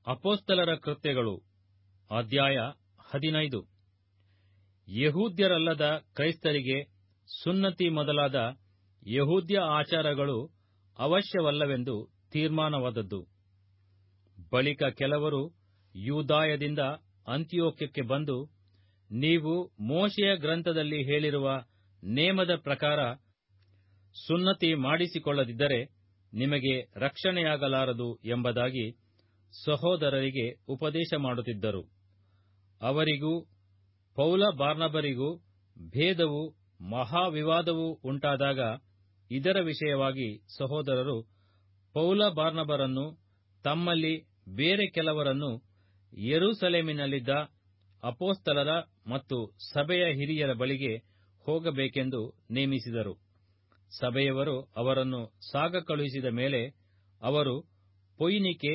ಅಪೋಸ್ತಲರ ಕೃತ್ಯಗಳು ಅಧ್ಯಾಯ ಹದಿನೈದು ಯಹೂದ್ಯರಲ್ಲದ ಕ್ರೈಸ್ತರಿಗೆ ಸುನ್ನತಿ ಮೊದಲಾದ ಯಹೂದ್ಯ ಆಚಾರಗಳು ಅವಶ್ಯವಲ್ಲವೆಂದು ತೀರ್ಮಾನವಾದದ್ದು ಬಳಿಕ ಕೆಲವರು ಯೂದಾಯದಿಂದ ಅಂತಿಯೋಕ್ಯಕ್ಕೆ ಬಂದು ನೀವು ಮೋಶೆಯ ಗ್ರಂಥದಲ್ಲಿ ಹೇಳಿರುವ ನೇಮದ ಪ್ರಕಾರ ಸುನ್ನತಿ ಮಾಡಿಸಿಕೊಳ್ಳದಿದ್ದರೆ ನಿಮಗೆ ರಕ್ಷಣೆಯಾಗಲಾರದು ಎಂಬುದಾಗಿ ಸಹೋದರರಿಗೆ ಉಪದೇಶ ಮಾಡುತ್ತಿದ್ದರು ಅವರಿಗೂ ಪೌಲ ಬಾರ್ನಬರಿಗೂ ಭೇದವೂ ಮಹಾವಿವಾದವೂ ಉಂಟಾದಾಗ ಇದರ ವಿಷಯವಾಗಿ ಸಹೋದರರು ಪೌಲ ಬಾರ್ನಬರನ್ನು ತಮ್ಮಲ್ಲಿ ಬೇರೆ ಕೆಲವರನ್ನು ಯೆರೂಸಲೇಮಿನಲ್ಲಿದ್ದ ಅಪೋಸ್ತಲರ ಮತ್ತು ಸಭೆಯ ಹಿರಿಯರ ಬಳಿಗೆ ಹೋಗಬೇಕೆಂದು ನೇಮಿಸಿದರು ಸಭೆಯವರು ಅವರನ್ನು ಸಾಗ ಕಳುಹಿಸಿದ ಮೇಲೆ ಅವರು ಫೊಯಿನಿಕೆ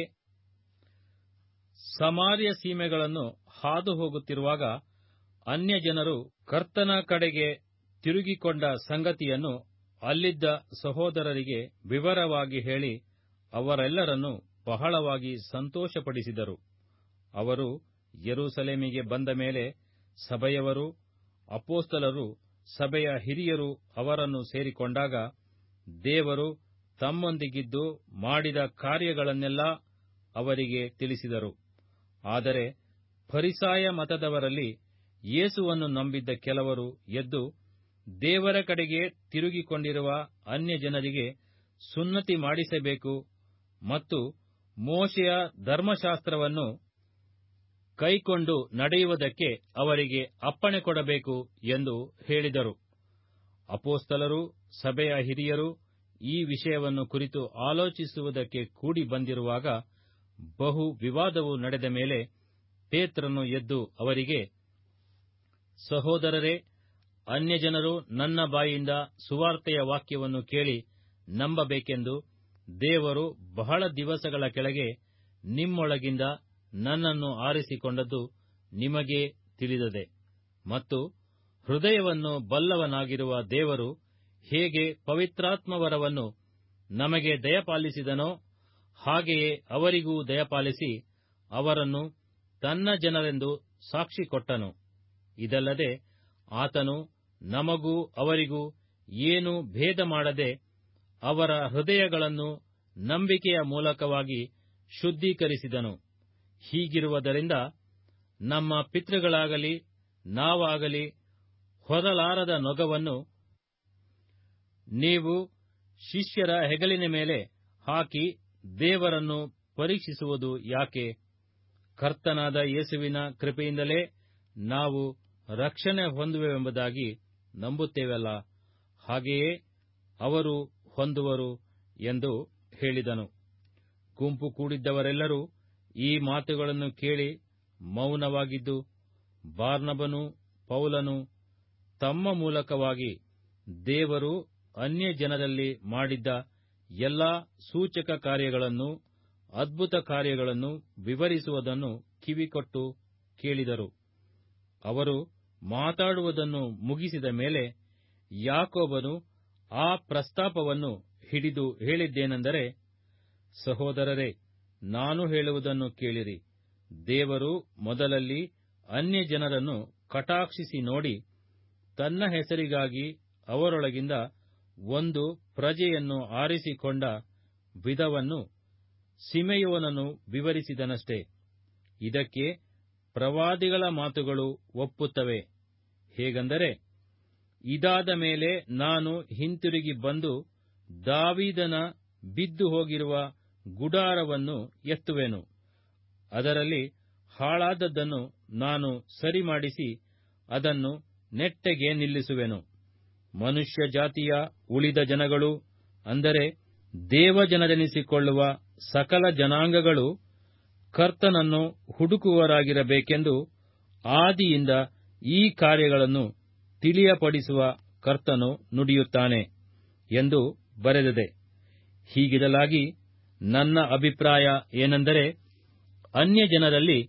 ಸಮಾರ್ಯ ಸೀಮೆಗಳನ್ನು ಹಾದು ಹೋಗುತ್ತಿರುವಾಗ ಅನ್ಯಜನರು ಕರ್ತನ ಕಡೆಗೆ ತಿರುಗಿಕೊಂಡ ಸಂಗತಿಯನ್ನು ಅಲ್ಲಿದ್ದ ಸಹೋದರರಿಗೆ ವಿವರವಾಗಿ ಹೇಳಿ ಅವರೆಲ್ಲರನ್ನೂ ಬಹಳವಾಗಿ ಸಂತೋಷಪಡಿಸಿದರು ಅವರು ಯೆರೂಸಲೇಮಿಗೆ ಬಂದ ಮೇಲೆ ಸಭೆಯವರು ಅಪೋಸ್ತಲರು ಸಭೆಯ ಹಿರಿಯರು ಅವರನ್ನು ಸೇರಿಕೊಂಡಾಗ ದೇವರು ತಮ್ಮೊಂದಿಗಿದ್ದು ಮಾಡಿದ ಕಾರ್ಯಗಳನ್ನೆಲ್ಲ ಅವರಿಗೆ ತಿಳಿಸಿದರು ಆದರೆ ಫರಿಸಾಯ ಮತದವರಲ್ಲಿ ಯೇಸುವನ್ನು ನಂಬಿದ್ದ ಕೆಲವರು ಎದ್ದು ದೇವರ ಕಡೆಗೆ ತಿರುಗಿಕೊಂಡಿರುವ ಅನ್ಯಜನರಿಗೆ ಸುನ್ನತಿ ಮಾಡಿಸಬೇಕು ಮತ್ತು ಮೋಶೆಯ ಧರ್ಮಶಾಸ್ತ್ರವನ್ನು ಕೈಕೊಂಡು ನಡೆಯುವುದಕ್ಕೆ ಅವರಿಗೆ ಅಪ್ಪಣೆ ಕೊಡಬೇಕು ಎಂದು ಹೇಳಿದರು ಅಪೋಸ್ತಲರು ಸಭೆಯ ಹಿರಿಯರು ಈ ವಿಷಯವನ್ನು ಕುರಿತು ಆಲೋಚಿಸುವುದಕ್ಕೆ ಕೂಡಿ ಬಂದಿರುವಾಗ ಬಹು ವಿವಾದವು ನಡೆದ ಮೇಲೆ ಪೇತ್ರನು ಎದ್ದು ಅವರಿಗೆ ಸಹೋದರರೇ ಅನ್ಯಜನರು ನನ್ನ ಬಾಯಿಂದ ಸುವಾರ್ತೆಯ ವಾಕ್ಯವನ್ನು ಕೇಳಿ ನಂಬಬೇಕೆಂದು ದೇವರು ಬಹಳ ದಿವಸಗಳ ಕೆಳಗೆ ನಿಮ್ಮೊಳಗಿಂದ ನನ್ನನ್ನು ಆರಿಸಿಕೊಂಡದ್ದು ನಿಮಗೇ ತಿಳಿದದೆ ಮತ್ತು ಹೃದಯವನ್ನು ಬಲ್ಲವನಾಗಿರುವ ದೇವರು ಹೇಗೆ ಪವಿತ್ರಾತ್ಮವರವನ್ನು ನಮಗೆ ದಯಪಾಲಿಸಿದನೋ ಹಾಗೆಯೇ ಅವರಿಗೂ ದಯಪಾಲಿಸಿ ಅವರನ್ನು ತನ್ನ ಜನರೆಂದು ಸಾಕ್ಷಿ ಕೊಟ್ಟನು ಇದಲ್ಲದೆ ಆತನು ನಮಗೂ ಅವರಿಗೂ ಏನು ಭೇದ ಮಾಡದೆ ಅವರ ಹೃದಯಗಳನ್ನು ನಂಬಿಕೆಯ ಮೂಲಕವಾಗಿ ಶುದ್ಧೀಕರಿಸಿದನು ಹೀಗಿರುವುದರಿಂದ ನಮ್ಮ ಪಿತೃಗಳಾಗಲಿ ನಾವಾಗಲಿ ಹೊರಲಾರದ ನೊಗವನ್ನು ನೀವು ಶಿಷ್ಯರ ಹೆಗಲಿನ ಮೇಲೆ ಹಾಕಿ ದೇವರನ್ನು ಪರೀಕ್ಷಿಸುವುದು ಯಾಕೆ ಕರ್ತನಾದ ಯೇಸುವಿನ ಕೃಪೆಯಿಂದಲೇ ನಾವು ರಕ್ಷಣೆ ಹೊಂದುವೆವೆಂಬುದಾಗಿ ನಂಬುತ್ತೇವಲ್ಲ ಹಾಗೆಯೇ ಅವರು ಹೊಂದುವರು ಎಂದು ಹೇಳಿದನು ಗುಂಪು ಕೂಡಿದ್ದವರೆಲ್ಲರೂ ಈ ಮಾತುಗಳನ್ನು ಕೇಳಿ ಮೌನವಾಗಿದ್ದು ಬಾರ್ನಬನು ಪೌಲನು ತಮ್ಮ ಮೂಲಕವಾಗಿ ದೇವರು ಅನ್ಯ ಜನರಲ್ಲಿ ಮಾಡಿದ್ದ ಎಲ್ಲಾ ಸೂಚಕ ಕಾರ್ಯಗಳನ್ನು ಅದ್ಭುತ ಕಾರ್ಯಗಳನ್ನು ವಿವರಿಸುವುದನ್ನು ಕಿವಿಕೊಟ್ಟು ಕೇಳಿದರು ಅವರು ಮಾತಾಡುವುದನ್ನು ಮುಗಿಸಿದ ಮೇಲೆ ಯಾಕೋಬನು ಆ ಪ್ರಸ್ತಾಪವನ್ನು ಹಿಡಿದು ಹೇಳಿದ್ದೇನೆಂದರೆ ಸಹೋದರರೇ ನಾನು ಹೇಳುವುದನ್ನು ಕೇಳಿರಿ ದೇವರು ಮೊದಲಲ್ಲಿ ಅನ್ಯ ಜನರನ್ನು ಕಟಾಕ್ಷಿಸಿ ನೋಡಿ ತನ್ನ ಹೆಸರಿಗಾಗಿ ಅವರೊಳಗಿಂದ ಒಂದು ಪ್ರಜೆಯನ್ನು ಆರಿಸಿಕೊಂಡ ವಿಧವನ್ನು ಸಿಮೆಯೋನನು ವಿವರಿಸಿದನಷ್ಟೇ ಇದಕ್ಕೆ ಪ್ರವಾದಿಗಳ ಮಾತುಗಳು ಒಪ್ಪುತ್ತವೆ ಹೇಗೆಂದರೆ ಇದಾದ ಮೇಲೆ ನಾನು ಹಿಂತಿರುಗಿ ಬಂದು ದಾವೀದನ ಬಿದ್ದು ಹೋಗಿರುವ ಗುಡಾರವನ್ನು ಎತ್ತುವೆನು ಅದರಲ್ಲಿ ಹಾಳಾದದ್ದನ್ನು ನಾನು ಸರಿಮಾಡಿಸಿ ಅದನ್ನು ನೆಟ್ಟಗೆ ನಿಲ್ಲಿಸುವೆನು ಮನುಷ್ಯ ಜಾತಿಯ ಉಳಿದ ಜನಗಳು ಅಂದರೆ ದೇವಜನರೆನಿಸಿಕೊಳ್ಳುವ ಸಕಲ ಜನಾಂಗಗಳು ಕರ್ತನನ್ನು ಹುಡುಕುವರಾಗಿರಬೇಕೆಂದು ಆದಿಯಿಂದ ಈ ಕಾರ್ಯಗಳನ್ನು ತಿಳಿಯಪಡಿಸುವ ಕರ್ತನು ನುಡಿಯುತ್ತಾನೆ ಎಂದು ಬರೆದಿದೆ ಹೀಗಿರಲಾಗಿ ನನ್ನ ಅಭಿಪ್ರಾಯ ಏನೆಂದರೆ ಅನ್ಯ ಜನರಲ್ಲಿ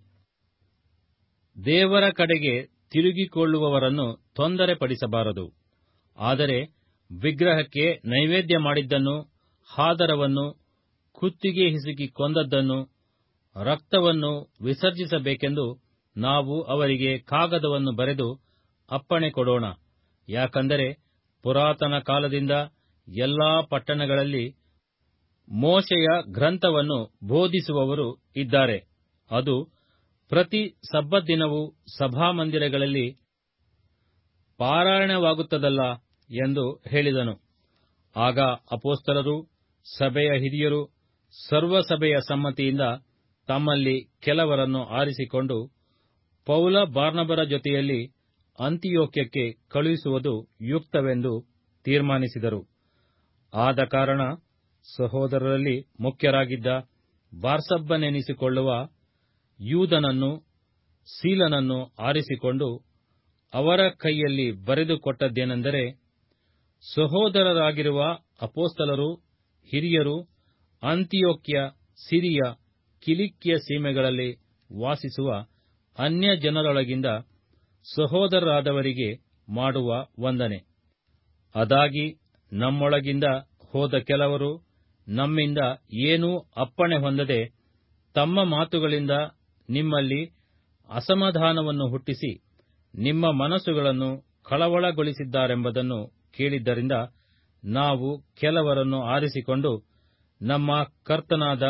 ದೇವರ ಕಡೆಗೆ ತಿರುಗಿಕೊಳ್ಳುವವರನ್ನು ತೊಂದರೆಪಡಿಸಬಾರದು ಆದರೆ ವಿಗ್ರಹಕ್ಕೆ ನೈವೇದ್ಯ ಮಾಡಿದ್ದನ್ನು ಹಾದರವನ್ನು ಕುತ್ತಿಗೆ ಹಿಸುಕಿ ಕೊಂದದ್ದನ್ನು ರಕ್ತವನ್ನು ವಿಸರ್ಜಿಸಬೇಕೆಂದು ನಾವು ಅವರಿಗೆ ಕಾಗದವನ್ನು ಬರೆದು ಅಪ್ಪಣೆ ಕೊಡೋಣ ಯಾಕಂದರೆ ಪುರಾತನ ಕಾಲದಿಂದ ಎಲ್ಲಾ ಪಟ್ಟಣಗಳಲ್ಲಿ ಮೋಶೆಯ ಗ್ರಂಥವನ್ನು ಬೋಧಿಸುವವರು ಇದ್ದಾರೆ ಅದು ಪ್ರತಿ ಸಬ್ಬತ್ ದಿನವೂ ಸಭಾಮಂದಿರಗಳಲ್ಲಿ ಪಾರಾಯಣವಾಗುತ್ತದಲ್ಲ ಎಂದು ಹೇಳಿದನು ಆಗ ಅಪೋಸ್ತಲರು ಸಭೆಯ ಹಿರಿಯರು ಸರ್ವಸಭೆಯ ಸಮ್ಮತಿಯಿಂದ ತಮ್ಮಲ್ಲಿ ಕೆಲವರನ್ನು ಆರಿಸಿಕೊಂಡು ಪೌಲ ಬಾರ್ನಬರ ಜೊತೆಯಲ್ಲಿ ಅಂತಿಯೋಕ್ಯಕ್ಕೆ ಕಳುಹಿಸುವುದು ಯುಕ್ತವೆಂದು ತೀರ್ಮಾನಿಸಿದರು ಆದ ಕಾರಣ ಸಹೋದರರಲ್ಲಿ ಮುಖ್ಯರಾಗಿದ್ದ ಬಾರ್ಸಬ್ಬನೆನಿಸಿಕೊಳ್ಳುವ ಯೂದನನ್ನು ಸೀಲನನ್ನು ಆರಿಸಿಕೊಂಡು ಅವರ ಕೈಯಲ್ಲಿ ಬರೆದುಕೊಟ್ಟದ್ದೇನೆಂದರೆ ಸಹೋದರರಾಗಿರುವ ಅಪೋಸ್ತಲರು ಹಿರಿಯರು ಅಂತಿಯೋಕ್ಯ ಸಿರಿಯ ಕಿಲಿಕ್ಯ ಸೀಮೆಗಳಲ್ಲಿ ವಾಸಿಸುವ ಅನ್ಯ ಜನರೊಳಗಿಂದ ಸಹೋದರರಾದವರಿಗೆ ಮಾಡುವ ವಂದನೆ ಅದಾಗಿ ನಮ್ಮೊಳಗಿಂದ ಹೋದ ಕೆಲವರು ನಮ್ಮಿಂದ ಏನೂ ಅಪ್ಪಣೆ ಹೊಂದದೆ ತಮ್ಮ ಮಾತುಗಳಿಂದ ನಿಮ್ಮಲ್ಲಿ ಅಸಮಾಧಾನವನ್ನು ಹುಟ್ಟಿಸಿ ನಿಮ್ಮ ಮನಸ್ಸುಗಳನ್ನು ಕಳವಳಗೊಳಿಸಿದ್ದಾರೆಂಬುದನ್ನು ಕೇಳಿದ್ದರಿಂದ ನಾವು ಕೆಲವರನ್ನು ಆರಿಸಿಕೊಂಡು ನಮ್ಮ ಕರ್ತನಾದ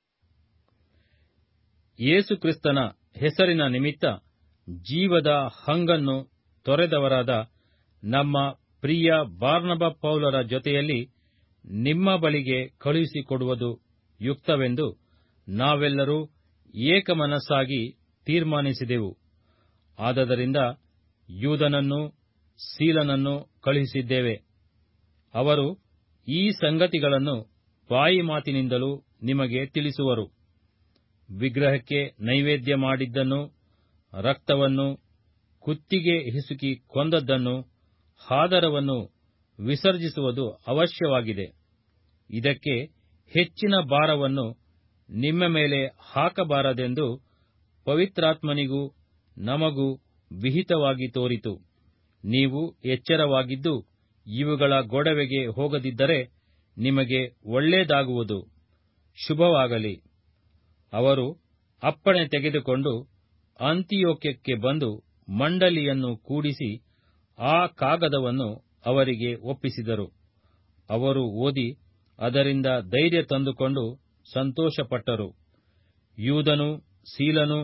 ಯೇಸುಕ್ರಿಸ್ತನ ಹೆಸರಿನ ನಿಮಿತ್ತ ಜೀವದ ಹಂಗನ್ನು ತೊರೆದವರಾದ ನಮ್ಮ ಪ್ರಿಯ ಬಾರ್ನಬ ಪೌಲರ ಜೊತೆಯಲ್ಲಿ ನಿಮ್ಮ ಬಳಿಗೆ ಕಳುಹಿಸಿಕೊಡುವುದು ಯುಕ್ತವೆಂದು ನಾವೆಲ್ಲರೂ ಏಕಮನಸ್ಸಾಗಿ ತೀರ್ಮಾನಿಸಿದೆವು ಆದದರಿಂದ ಯೂದನನ್ನು ಸೀಲನನ್ನು ಕಳುಹಿಸಿದ್ದೇವೆ ಅವರು ಈ ಸಂಗತಿಗಳನ್ನು ಬಾಯಿ ಮಾತಿನಿಂದಲೂ ನಿಮಗೆ ತಿಳಿಸುವರು ವಿಗ್ರಹಕ್ಕೆ ನೈವೇದ್ಯ ಮಾಡಿದ್ದನ್ನು ರಕ್ತವನ್ನು ಕುತ್ತಿಗೆ ಹಿಸುಕಿ ಕೊಂದದ್ದನ್ನು ಹಾದರವನ್ನು ವಿಸರ್ಜಿಸುವುದು ಅವಶ್ಯವಾಗಿದೆ ಇದಕ್ಕೆ ಹೆಚ್ಚಿನ ಭಾರವನ್ನು ನಿಮ್ಮ ಮೇಲೆ ಹಾಕಬಾರದೆಂದು ಪವಿತ್ರಾತ್ಮನಿಗೂ ನಮಗೂ ವಿಹಿತವಾಗಿ ತೋರಿತು ನೀವು ಎಚ್ಚರವಾಗಿದ್ದು ಇವುಗಳ ಗೊಡವೆಗೆ ಹೋಗದಿದ್ದರೆ ನಿಮಗೆ ಒಳ್ಳೆಯದಾಗುವುದು ಶುಭವಾಗಲಿ ಅವರು ಅಪ್ಪಣೆ ತೆಗೆದುಕೊಂಡು ಅಂತಿಯೋಕ್ಯಕ್ಕೆ ಬಂದು ಮಂಡಲಿಯನ್ನು ಕೂಡಿಸಿ ಆ ಕಾಗದವನ್ನು ಅವರಿಗೆ ಒಪ್ಪಿಸಿದರು ಅವರು ಓದಿ ಅದರಿಂದ ಧೈರ್ಯ ತಂದುಕೊಂಡು ಸಂತೋಷಪಟ್ಟರು ಯೂದನು ಸೀಲನು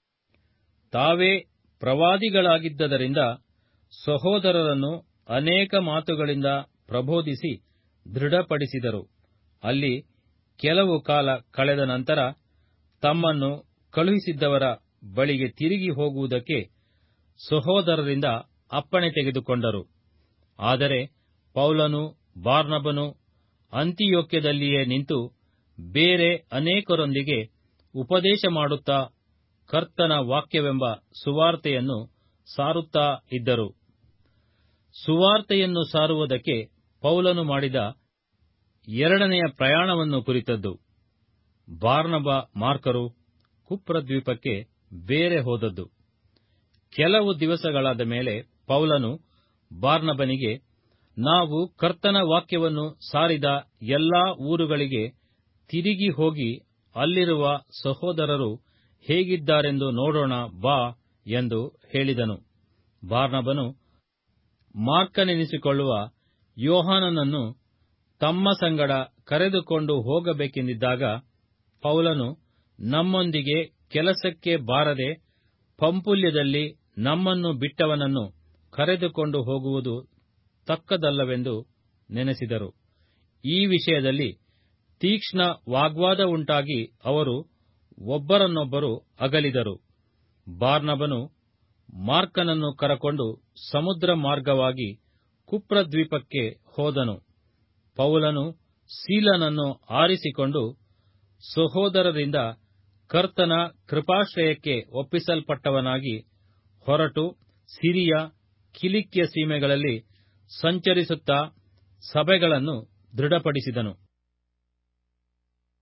ತಾವೇ ಪ್ರವಾದಿಗಳಾಗಿದ್ದರಿಂದ ಸಹೋದರರನ್ನು ಅನೇಕ ಮಾತುಗಳಿಂದ ಪ್ರಬೋಧಿಸಿ ದೃಢಪಡಿಸಿದರು ಅಲ್ಲಿ ಕೆಲವು ಕಾಲ ಕಳೆದ ನಂತರ ತಮ್ಮನ್ನು ಕಳುಹಿಸಿದ್ದವರ ಬಳಿಗೆ ತಿರುಗಿ ಹೋಗುವುದಕ್ಕೆ ಸಹೋದರರಿಂದ ಅಪ್ಪಣೆ ತೆಗೆದುಕೊಂಡರು ಆದರೆ ಪೌಲನು ಬಾರ್ನಬನು ಅಂತಿಯೋಕ್ಯದಲ್ಲಿಯೇ ನಿಂತು ಬೇರೆ ಅನೇಕರೊಂದಿಗೆ ಉಪದೇಶ ಮಾಡುತ್ತಾ ಕರ್ತನ ವಾಕ್ಯವೆಂಬ ಸುವಾರ್ತೆಯನ್ನು ಸಾರುತ್ತಾ ಇದ್ದರು ಸುವಾರ್ತೆಯನ್ನು ಸಾರುವುದಕ್ಕೆ ಪೌಲನು ಮಾಡಿದ ಎರಡನೆಯ ಪ್ರಯಾಣವನ್ನು ಕುರಿತದ್ದು ಬಾರ್ನಬ ಮಾರ್ಕರು ಕುಪ್ರದ್ವೀಪಕ್ಕೆ ಬೇರೆ ಹೋದದ್ದು ಕೆಲವು ದಿವಸಗಳಾದ ಮೇಲೆ ಪೌಲನು ಬಾರ್ನಬನಿಗೆ ನಾವು ಕರ್ತನ ವಾಕ್ಯವನ್ನು ಸಾರಿದ ಎಲ್ಲಾ ಊರುಗಳಿಗೆ ತಿರುಗಿ ಹೋಗಿ ಅಲ್ಲಿರುವ ಸಹೋದರರು ಹೇಗಿದ್ದಾರೆಂದು ನೋಡೋಣ ಬಾ ಎಂದು ಹೇಳಿದನು ಬಾರ್ನಬನು ಮಾರ್ಕನೆನಿಸಿಕೊಳ್ಳುವ ಯೋಹಾನನನ್ನು ತಮ್ಮ ಸಂಗಡ ಕರೆದುಕೊಂಡು ಹೋಗಬೇಕೆಂದಿದ್ದಾಗ ಪೌಲನು ನಮ್ಮೊಂದಿಗೆ ಕೆಲಸಕ್ಕೆ ಬಾರದೆ ಪಂಪುಲ್ಯದಲ್ಲಿ ನಮ್ಮನ್ನು ಬಿಟ್ಟವನನ್ನು ಕರೆದುಕೊಂಡು ಹೋಗುವುದು ತಕ್ಕದಲ್ಲವೆಂದು ನೆನೆಸಿದರು ಈ ವಿಷಯದಲ್ಲಿ ತೀಕ್ಷ್ಣ ವಾಗ್ವಾದ ಉಂಟಾಗಿ ಅವರು ಒಬ್ಬರನ್ನೊಬ್ಬರು ಅಗಲಿದರು ಬಾರ್ನಬನು ಮಾರ್ಕನನ್ನು ಕರಕೊಂಡು ಸಮುದ್ರ ಮಾರ್ಗವಾಗಿ ಕುಪ್ರದ್ವೀಪಕ್ಕೆ ಹೋದನು ಪೌಲನು ಸೀಲನನ್ನು ಆರಿಸಿಕೊಂಡು ಸಹೋದರರಿಂದ ಕರ್ತನ ಕೃಪಾಶ್ರಯಕ್ಕೆ ಒಪ್ಪಿಸಲ್ಪಟ್ಟವನಾಗಿ ಹೊರಟು ಸಿರಿಯ ಕಿಲಿಕ್ಯ ಸೀಮೆಗಳಲ್ಲಿ ಸಂಚರಿಸುತ್ತಾ ಸಭೆಗಳನ್ನು ದೃಢಪಡಿಸಿದನು